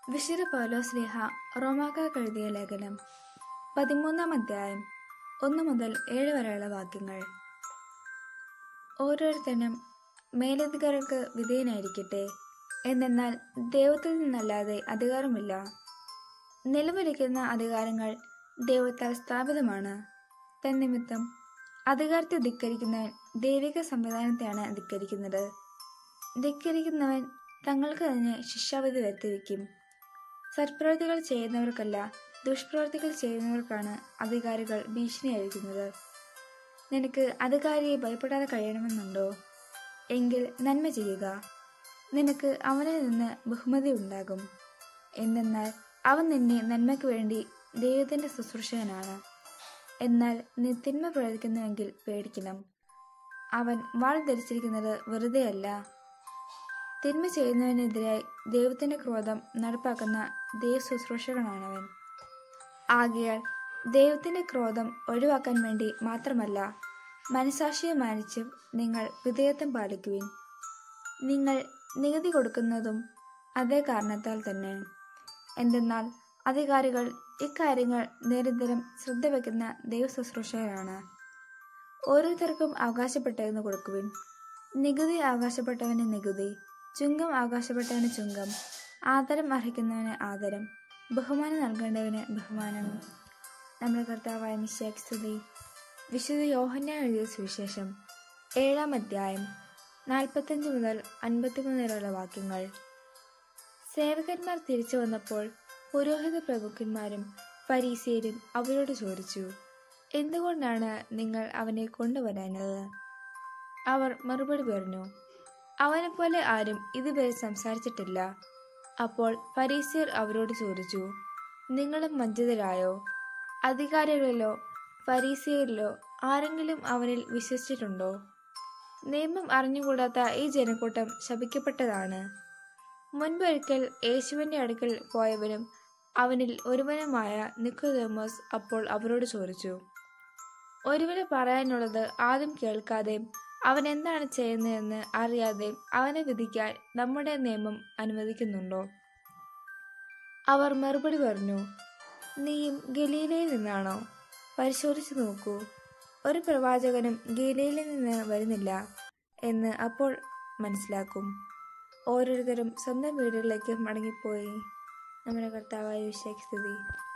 വിശുദ്ധ പൗലോസ്ലിഹ റോമാക്കാർക്ക് എഴുതിയ ലേഖനം പതിമൂന്നാം അധ്യായം ഒന്ന് മുതൽ ഏഴ് വരെയുള്ള വാക്യങ്ങൾ ഓരോരുത്തരും മേലധികാരികൾക്ക് വിധേയനായിരിക്കട്ടെ എന്തെന്നാൽ ദൈവത്തിൽ നിന്നല്ലാതെ അധികാരമില്ല നിലവിലിരിക്കുന്ന അധികാരങ്ങൾ ദൈവത്താൽ സ്ഥാപിതമാണ് തന്നിമിത്തം അധികാരത്തെ ധിക്കരിക്കുന്നവൻ ദൈവിക സംവിധാനത്തെയാണ് ധിക്കരിക്കുന്നത് ധിക്കരിക്കുന്നവൻ തങ്ങൾക്ക് തന്നെ ശിക്ഷാവിധി വരുത്തിവെക്കും സത്പ്രവൃത്തികൾ ചെയ്യുന്നവർക്കല്ല ദുഷ്പ്രവൃത്തികൾ ചെയ്യുന്നവർക്കാണ് അധികാരികൾ ഭീഷണിയായിരിക്കുന്നത് നിനക്ക് അധികാരിയെ ഭയപ്പെടാതെ കഴിയണമെന്നുണ്ടോ എങ്കിൽ നന്മ ചെയ്യുക നിനക്ക് അവനിൽ നിന്ന് ബഹുമതി ഉണ്ടാകും എന്തെന്നാൽ അവൻ നിന്നെ നന്മയ്ക്ക് വേണ്ടി ദൈവത്തിന്റെ ശുശ്രൂഷകനാണ് എന്നാൽ നീ തിന്മ പ്രവർത്തിക്കുന്നുവെങ്കിൽ പേടിക്കണം അവൻ വാൾ ധരിച്ചിരിക്കുന്നത് വെറുതെയല്ല തിന്മ ചെയ്യുന്നവനെതിരായി ദൈവത്തിന്റെ ക്രോധം നടപ്പാക്കുന്ന ദൈവ ശുശ്രൂഷകനാണവൻ ആകയാൽ ദൈവത്തിന്റെ ക്രോധം ഒഴിവാക്കാൻ വേണ്ടി മാത്രമല്ല മനസാക്ഷിയെ മാനിച്ചും നിങ്ങൾ വിധേയത്വം പാലിക്കുവിൻ നിങ്ങൾ നികുതി കൊടുക്കുന്നതും അതേ കാരണത്താൽ തന്നെ എന്തെന്നാൽ അധികാരികൾ ഇക്കാര്യങ്ങൾ നിരന്തരം ശ്രദ്ധ വയ്ക്കുന്ന ദൈവ ശുശ്രൂഷകരാണ് ഓരോരുത്തർക്കും അവകാശപ്പെട്ടതെന്ന് കൊടുക്കുവിൻ നികുതി അവകാശപ്പെട്ടവന് നികുതി ചുങ്കം അവകാശപ്പെട്ടവന് ചുങ്കം ആദരം അർഹിക്കുന്നവന് ആദരം ബഹുമാനം നൽകേണ്ടവന് ബഹുമാനം നമ്മുടെ കർത്താവായ മിശേഖ് സ്തുതി വിശുദ്ധ യോഹന്ന എഴുതിയ സുവിശേഷം ഏഴാം അധ്യായം നാൽപ്പത്തഞ്ച് മുതൽ അൻപത്തിമൂന്ന് വരെയുള്ള വാക്യങ്ങൾ സേവകന്മാർ തിരിച്ചു വന്നപ്പോൾ പുരോഹിത പ്രഭുക്കന്മാരും ഫരീസിയരും അവരോട് ചോദിച്ചു എന്തുകൊണ്ടാണ് നിങ്ങൾ അവനെ കൊണ്ടുവരാഞ്ഞത് അവർ മറുപടി പറഞ്ഞു അവനെപ്പോലെ ആരും ഇതുവരെ സംസാരിച്ചിട്ടില്ല അപ്പോൾ ഫരീസിയർ അവരോട് ചോദിച്ചു നിങ്ങളും വഞ്ചിതരായോ അധികാരികളിലോ ഫരീസിയരിലോ ആരെങ്കിലും അവനിൽ വിശ്വസിച്ചിട്ടുണ്ടോ നിയമം അറിഞ്ഞുകൂടാത്ത ഈ ജനക്കൂട്ടം ശപിക്കപ്പെട്ടതാണ് മുൻപൊരിക്കൽ യേശുവിന്റെ അടുക്കൽ പോയവനും അവനിൽ ഒരുവനുമായ നിക്കോദേമോസ് അപ്പോൾ അവരോട് ചോദിച്ചു ഒരുവന് പറയാനുള്ളത് ആദ്യം കേൾക്കാതെയും അവൻ എന്താണ് ചെയ്യുന്നതെന്ന് അറിയാതെയും അവനെ വിധിക്കാൻ നമ്മുടെ നിയമം അനുവദിക്കുന്നുണ്ടോ അവർ മറുപടി പറഞ്ഞു നീയും ഗലീലയിൽ നിന്നാണോ പരിശോധിച്ചു നോക്കൂ ഒരു പ്രവാചകനും ഗലീലയിൽ നിന്ന് വരുന്നില്ല എന്ന് അപ്പോൾ മനസ്സിലാക്കും ഓരോരുത്തരും സ്വന്തം വീടുകളിലേക്ക് മടങ്ങിപ്പോയി നമ്മുടെ കർത്താവായ വിശേഷ സ്ഥിതി